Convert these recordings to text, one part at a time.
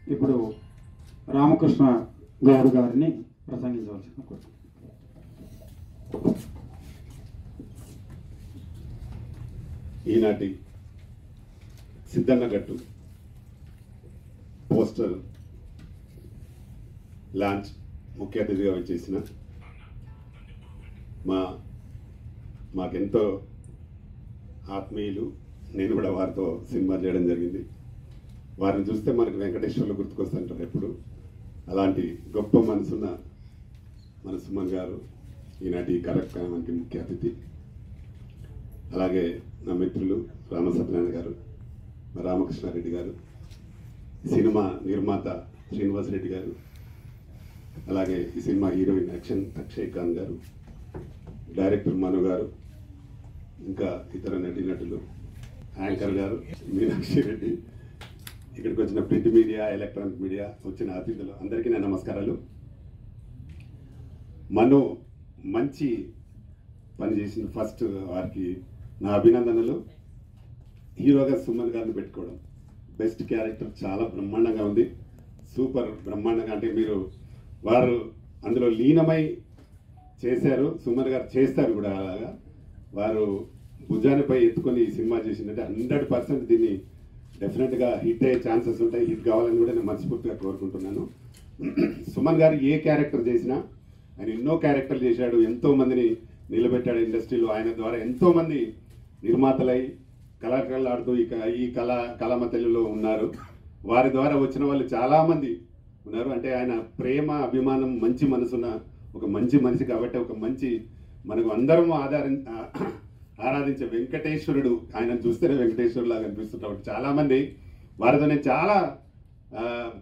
ఇప్పుడు రామకృష్ణ గౌడ్ గారిని ప్రసంగించవలసిన కోరుతున్నాను ఈనాటి సిద్ధన్న గట్టు పోస్టర్ లాంచ్ ముఖ్య అతిథిగా వచ్చేసిన మా మాకెంతో ఆత్మీయులు నేను కూడా వారితో సినిమా చేయడం జరిగింది వారిని చూస్తే మనకు వెంకటేశ్వర్లు గుర్తుకొస్తుంటారు ఎప్పుడు అలాంటి గొప్ప మనసున్న మన సుమన్ గారు ఈనాటి ఈ కార్యక్రమానికి ముఖ్య అతిథి అలాగే నా మిత్రులు రామసత్యనారాయణ గారు మా రామకృష్ణారెడ్డి గారు సినిమా నిర్మాత శ్రీనివాస్ రెడ్డి గారు అలాగే ఈ cinema heroine action Akshay Khan garu director మను గారు ఇంకా ఇతర నటీనటులు యాంకర్ గారు మీనాక్షి రెడ్డి ఇక్కడికి వచ్చిన ప్రింట్ మీడియా ఎలక్ట్రానిక్ మీడియా వచ్చిన అతిథులు అందరికీ నా నమస్కారాలు మను మంచి పని చేసిన ఫస్ట్ వారికి నా అభినందనలు హీరోగా సుమన్ గారిని పెట్టుకోవడం బెస్ట్ క్యారెక్టర్ చాలా బ్రహ్మాండంగా ఉంది సూపర్ బ్రహ్మాండంగా అంటే మీరు వారు అందులో లీనమై చేశారు సుమన్ గారు చేస్తారు కూడా అలాగా వారు భుజానిపై ఎత్తుకొని ఈ సినిమా చేసిందంటే హండ్రెడ్ పర్సెంట్ దీన్ని డెఫినెట్గా హిట్ అయ్యే ఛాన్సెస్ ఉంటాయి హిట్ కావాలని కూడా నేను మనస్ఫూర్తిగా కోరుకుంటున్నాను సుమన్ గారు ఏ క్యారెక్టర్ చేసినా ఆయన ఎన్నో క్యారెక్టర్లు చేశాడు ఎంతో మందిని నిలబెట్టాడు ఇండస్ట్రీలో ఆయన ద్వారా ఎంతో మంది నిర్మాతలై కళాకారులాడుతూ ఈ క- ఈ కళ కళామ తల్లిలో ఉన్నారు వారి ద్వారా వచ్చిన వాళ్ళు చాలా మంది ఉన్నారు అంటే ఆయన ప్రేమ అభిమానం మంచి మనసున్న ఒక మంచి మనిషి కాబట్టి ఒక మంచి మనకు అందరం ఆధారి ఆరాధించే వెంకటేశ్వరుడు ఆయన చూస్తేనే వెంకటేశ్వరుడు లాగా అనిపిస్తుంటాడు చాలా మంది వారితో నేను చాలా ఆ,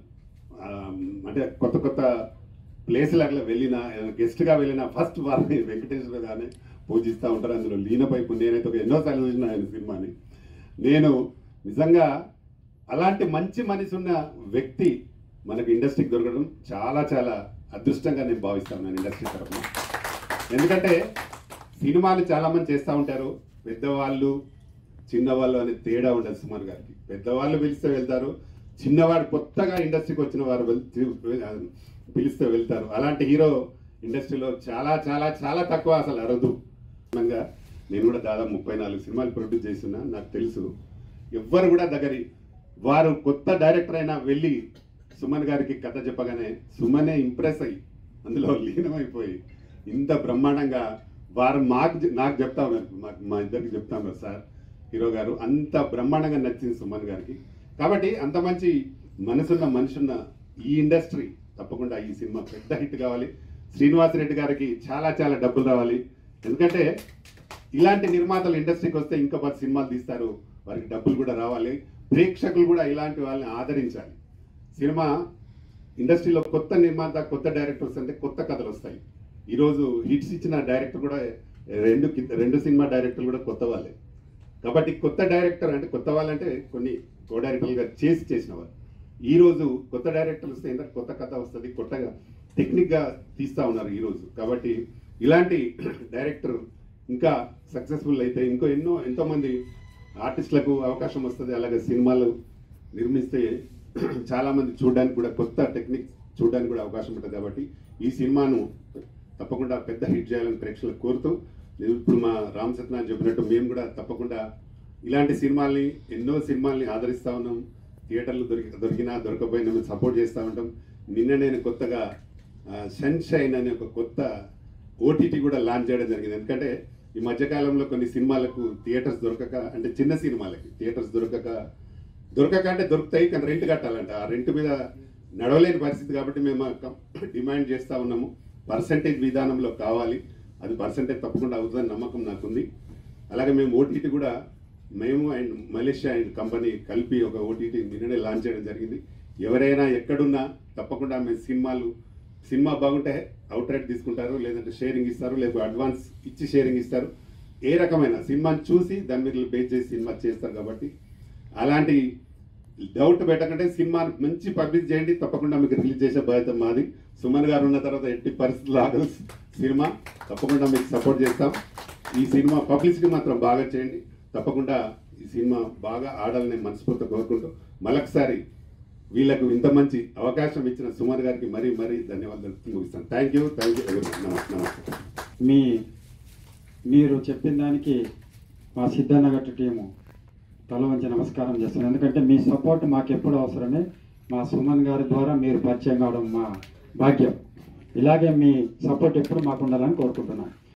ఆ, అంటే కొత్త కొత్త ప్లేసులు అట్లా వెళ్ళిన గెస్ట్గా వెళ్ళిన ఫస్ట్ వారిని వెంకటేశ్వర గానే పూజిస్తూ ఉంటారు అందులో లీనపైపు నేనైతే ఒక ఎన్నోసార్లు చూసిన ఆయన సినిమాని నేను నిజంగా అలాంటి మంచి మనిషి ఉన్న వ్యక్తి మనకు ఇండస్ట్రీకి దొరకడం చాలా చాలా అదృష్టంగా నేను భావిస్తాను నేను ఇండస్ట్రీ తరఫున ఎందుకంటే సినిమాలు చాలా మంది చేస్తూ ఉంటారు పెద్దవాళ్ళు చిన్నవాళ్ళు అనే తేడా ఉండదు సుమార్ గారికి పెద్దవాళ్ళు పిలిస్తే వెళ్తారు చిన్నవాడు కొత్తగా ఇండస్ట్రీకి వచ్చిన వారు వెళ్- పిలిస్తే వెళ్తారు అలాంటి హీరో ఇండస్ట్రీలో చాలా చాలా చాలా తక్కువ అసలు అరదు కారణంగా నేను కూడా దాదాపు ముప్పై నాలుగు సినిమాలు ప్రొడ్యూస్ చేస్తున్నా నాకు తెలుసు ఎవ్వరు కూడా దగ్గరి వారు కొత్త డైరెక్టర్ అయినా వెళ్ళి సుమన్ గారికి కథ చెప్పగానే సుమనే ఇంప్రెస్ అయ్యి అందులో లీనమైపోయి ఇంత బ్రహ్మాండంగా వారు మాకు చె- నాకు చెప్తా ఉన్నారు మాకు మా ఇద్దరికి చెప్తా ఉన్నారు సార్ హీరో గారు అంత బ్రహ్మాండంగా నచ్చింది సుమన్ గారికి కాబట్టి అంత మంచి మనసున్న మనుషున్న ఈ ఇండస్ట్రీ తప్పకుండా ఈ సినిమా పెద్ద హిట్ కావాలి శ్రీనివాస్ రెడ్డి గారికి చాలా చాలా డబ్బులు రావాలి ఎందుకంటే ఇలాంటి నిర్మాతలు ఇండస్ట్రీకి వస్తే ఇంకా పది సినిమాలు తీస్తారు వారికి డబ్బులు కూడా రావాలి ప్రేక్షకులు కూడా ఇలాంటి వాళ్ళని ఆదరించాలి సినిమా ఇండస్ట్రీలో కొత్త నిర్మాత కొత్త డైరెక్టర్స్ అంటే కొత్త కథలు వస్తాయి ఈరోజు హిట్స్ ఇచ్చిన డైరెక్టర్ కూడా రెండు కి- రెండు సినిమా డైరెక్టర్లు కూడా కొత్త వాళ్ళే కాబట్టి కొత్త డైరెక్టర్ అంటే కొత్త వాళ్ళంటే కొన్ని కో డైరెక్టర్లుగా చేసి చేసిన వాళ్ళు ఈ రోజు కొత్త డైరెక్టర్లు వస్తే ఏంటంటే కొత్త కథ వస్తుంది కొత్తగా టెక్నిక్గా తీస్తా ఉన్నారు ఈరోజు కాబట్టి ఇలాంటి డైరెక్టర్ ఇంకా సక్సెస్ఫుల్ అయితే ఇంకో ఎన్నో ఎంతో మంది ఆర్టిస్టులకు అవకాశం వస్తుంది అలాగే సినిమాలు నిర్మిస్తే చాలా మంది చూడడానికి కూడా కొత్త టెక్నిక్ చూడడానికి కూడా అవకాశం ఉంటుంది కాబట్టి ఈ సినిమాను తప్పకుండా పెద్ద హిట్ చేయాలని ప్రేక్షకులకు కోరుతూ నేను ఇప్పుడు మా రామ్ సత్యనారాయణ చెప్పినట్టు మేము కూడా తప్పకుండా ఇలాంటి సినిమాల్ని ఎన్నో సినిమాల్ని ఆదరిస్తూ ఉన్నాం థియేటర్లు దొరికి దొరికినా దొరకపోయినా మేము సపోర్ట్ చేస్తూ ఉంటాం నిన్న నేను కొత్తగా సన్ షైన్ అనే ఒక కొత్త ఓటీటీ కూడా లాంచ్ చేయడం జరిగింది ఎందుకంటే ఈ మధ్యకాలంలో కొన్ని సినిమాలకు థియేటర్స్ దొరకక అంటే చిన్న సినిమాలకి థియేటర్స్ దొరకక దొరకక అంటే దొరుకుతాయి కానీ రెంట్ కట్టాలంట ఆ రెంట్ మీద నడవలేని పరిస్థితి కాబట్టి మేము ఆ కం- డిమాండ్ చేస్తూ ఉన్నాము పర్సంటేజ్ విధానంలో కావాలి అది పర్సంటేజ్ తప్పకుండా అవుతుందని నమ్మకం నాకుంది అలాగే మేము ఓటీటీ కూడా మేము అండ్ మలేషియా అండ్ కంపెనీ కలిపి ఒక ఓటీటీ నిన్ననే లాంచ్ చేయడం జరిగింది ఎవరైనా ఎక్కడున్నా తప్పకుండా మేము సినిమాలు సినిమా బాగుంటే అవుట్ రైట్ తీసుకుంటారు లేదంటే షేరింగ్ ఇస్తారు లేదా అడ్వాన్స్ ఇచ్చి షేరింగ్ ఇస్తారు ఏ రకమైన సినిమాని చూసి దాని మీద బేస్ చేసి సినిమా చేస్తారు కాబట్టి అలాంటి డౌట్ పెట్టకంటే సినిమా మంచి పబ్లిక్ చేయండి తప్పకుండా మీకు రిలీజ్ చేసే బాధ్యత మాది సుమన్ గారు ఉన్న తర్వాత ఎట్టి పరిస్థితులు ఆగదు సినిమా తప్పకుండా మీకు సపోర్ట్ చేస్తాం ఈ సినిమా పబ్లిసిటీ మాత్రం బాగా చేయండి తప్పకుండా ఈ సినిమా బాగా ఆడాలని మనస్ఫూర్తిగా కోరుకుంటూ మరొకసారి వీళ్ళకు ఇంత మంచి అవకాశం ఇచ్చిన సుమన్ గారికి మరీ మరీ ధన్యవాదాలు ముగిస్తాను థ్యాంక్ యూ థ్యాంక్ యూ నమస్తే మీ మీరు చెప్పిన దానికి మా సిద్ధన్నగట్టు టీము తల వంచి నమస్కారం చేస్తున్నాను ఎందుకంటే మీ సపోర్ట్ మాకు ఎప్పుడు అవసరమే మా సుమన్ గారి ద్వారా మీరు పరిచయం కావడం మా భాగ్యం ఇలాగే మీ సపోర్ట్ ఎప్పుడు మాకు ఉండాలని కోరుకుంటున్నాను